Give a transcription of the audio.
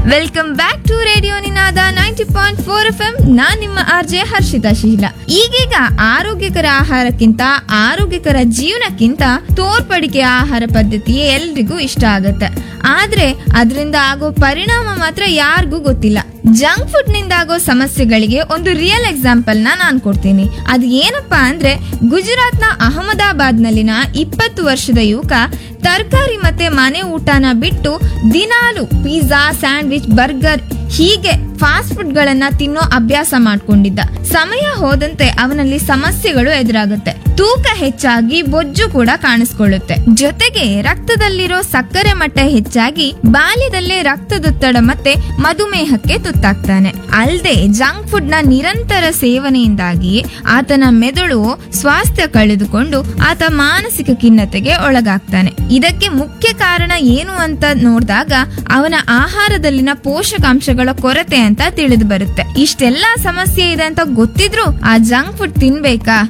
welcome back to radio Ninaada ninety point four F M ನಾನ್ ನಿಮ್ಮ R J Harshita ಶೀಲ ಈಗೀಗ ಆರೋಗ್ಯಕರ ಆಹಾರಕ್ಕಿಂತ ಆರೋಗ್ಯಕರ ಜೀವನಕ್ಕಿಂತ ತೋರ್ಪಡಿಕೆ ಆಹಾರ ಪದ್ಧತಿಯೇ ಎಲ್ರಿಗೂ ಇಷ್ಟ ಆಗತ್ತೆ ಆದ್ರೆ ಅದರಿಂದ ಆಗೋ ಪರಿಣಾಮ ಮಾತ್ರ ಯಾರಿಗೂ ಗೊತ್ತಿಲ್ಲ ಜಂಕ್ ಫುಡ್ ನಿಂದ ಆಗೋ ಸಮಸ್ಯೆಗಳಿಗೆ ಒಂದು ರಿಯಲ್ ಎಕ್ಸಾಂಪಲ್ ನ ನಾನ್ ಕೊಡ್ತೀನಿ ಅದು ಏನಪ್ಪಾ ಅಂದ್ರೆ ಗುಜರಾತ್ನ ಅಹಮದಾಬಾದ್ ನಲ್ಲಿನ ಇಪ್ಪತ್ತು ವರ್ಷದ ಯುವಕ ತರಕಾರಿ ಮತ್ತೆ ಮನೆ ಊಟನ ಬಿಟ್ಟು ದಿನಾಲು ಪಿಜ್ಜಾ ಸ್ಯಾಂಡ್ವಿಚ್ ಬರ್ಗರ್ ಹೀಗೆ ಫಾಸ್ಟ್ ಫುಡ್ ಗಳನ್ನ ತಿನ್ನೋ ಅಭ್ಯಾಸ ಮಾಡ್ಕೊಂಡಿದ್ದ ಸಮಯ ಹೋದಂತೆ ಅವನಲ್ಲಿ ಸಮಸ್ಯೆಗಳು ಎದುರಾಗುತ್ತೆ ತೂಕ ಹೆಚ್ಚಾಗಿ ಬೊಜ್ಜು ಕೂಡ ಕಾಣಿಸ್ಕೊಳ್ಳುತ್ತೆ ಜೊತೆಗೆ ರಕ್ತದಲ್ಲಿರೋ ಸಕ್ಕರೆ ಮಟ್ಟ ಹೆಚ್ಚಾಗಿ ಬಾಲ್ಯದಲ್ಲೇ ರಕ್ತದೊತ್ತಡ ಮತ್ತೆ ಮಧುಮೇಹಕ್ಕೆ ತುತ್ತಾಗ್ತಾನೆ ಅಲ್ಲದೆ ಜಂಕ್ ಫುಡ್ ನ ನಿರಂತರ ಸೇವನೆಯಿಂದಾಗಿ ಆತನ ಮೆದುಳು ಸ್ವಾಸ್ಥ್ಯ ಕಳೆದುಕೊಂಡು ಆತ ಮಾನಸಿಕ ಖಿನ್ನತೆಗೆ ಒಳಗಾಗ್ತಾನೆ ಇದಕ್ಕೆ ಮುಖ್ಯ ಕಾರಣ ಏನು ಅಂತ ನೋಡಿದಾಗ ಅವನ ಆಹಾರದಲ್ಲಿನ ಪೋಷಕಾಂಶಗಳ ಕೊರತೆ ಅಂತ ತಿಳಿದು ಬರುತ್ತೆ ಇಷ್ಟೆಲ್ಲಾ ಸಮಸ್ಯೆ ಇದೆ ಅಂತ ಗೊತ್ತಿದ್ರು ಆ ಜಂಕ್ ಫುಡ್ ತಿನ್ಬೇಕಾ